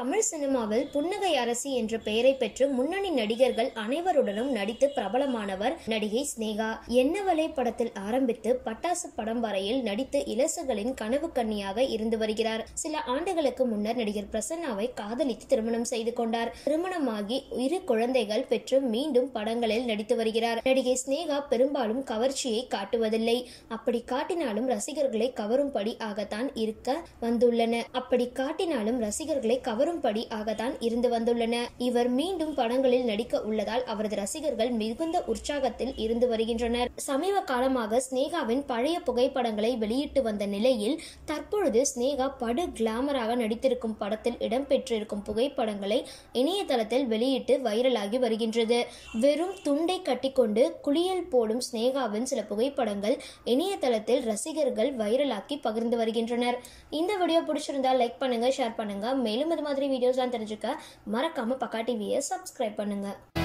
தமிழ் சினிமாவில் புன்னகை அரசி என்ற பெயரை பெற்று முன்னணி நடிகர்கள் அனைவருடனும் நடித்து பிரபலமானவர் நடிகை ஸ்னேகா என்னவளே படத்தில் ஆரம்பித்து பட்டாசு படம் வரையில் நடித்து இலசுகளின் கனவு கன்னியாக இருந்து வருகிறார் சில ஆண்டுகளுக்கு முன்னர் நடிகர் பிரசன்னாவை காதலித்து திருமணம் செய்து கொண்டார் திருமணமாகி இரு குழந்தைகள் பெற்று மீண்டும் படங்களில் நடித்து வருகிறார் நடிகை ஸ்னேகா பெரும்பாலும் கவர்ச்சியை காட்டுவதில்லை அப்படி காட்டினாலும் ரசிகர்களை கவரும்படி ஆகத்தான் இருக்க வந்துள்ளன அப்படி காட்டினாலும் ரசிகர்களை கவரும்படி ஆகத்தான் இருந்து வந்துள்ளன இவர் மீண்டும் படங்களில் நடிக்க உள்ளதால் அவரது ரசிகர்கள் மிகுந்த உற்சாகத்தில் இருந்து வருகின்றனர் சமீப காலமாக ஸ்னேகாவின் பழைய புகைப்படங்களை வெளியிட்டு வந்த நிலையில் தற்பொழுது ஸ்னேகா படு கிளாமராக நடித்திருக்கும் படத்தில் இடம்பெற்றிருக்கும் புகைப்படங்களை இணையதளத்தில் வெளியிட்டு வைரலாகி வருகின்றது வெறும் துண்டை கட்டிக்கொண்டு குளியல் போடும் ஸ்னேகாவின் சில புகைப்படங்கள் இணையதளத்தில் ரசிகர்கள் வைரலாக்கி பகிர்ந்து வருகின்றனர் இந்த வீடியோ பிடிச்சிருந்தா லைக் பண்ணுங்க ஷேர் பண்ணுங்க மேலும் இது மாதிரி வீடியோஸ்லாம் தெரிஞ்சுக்க மறக்காம பக்கா டிவியை சப்ஸ்கிரைப் பண்ணுங்க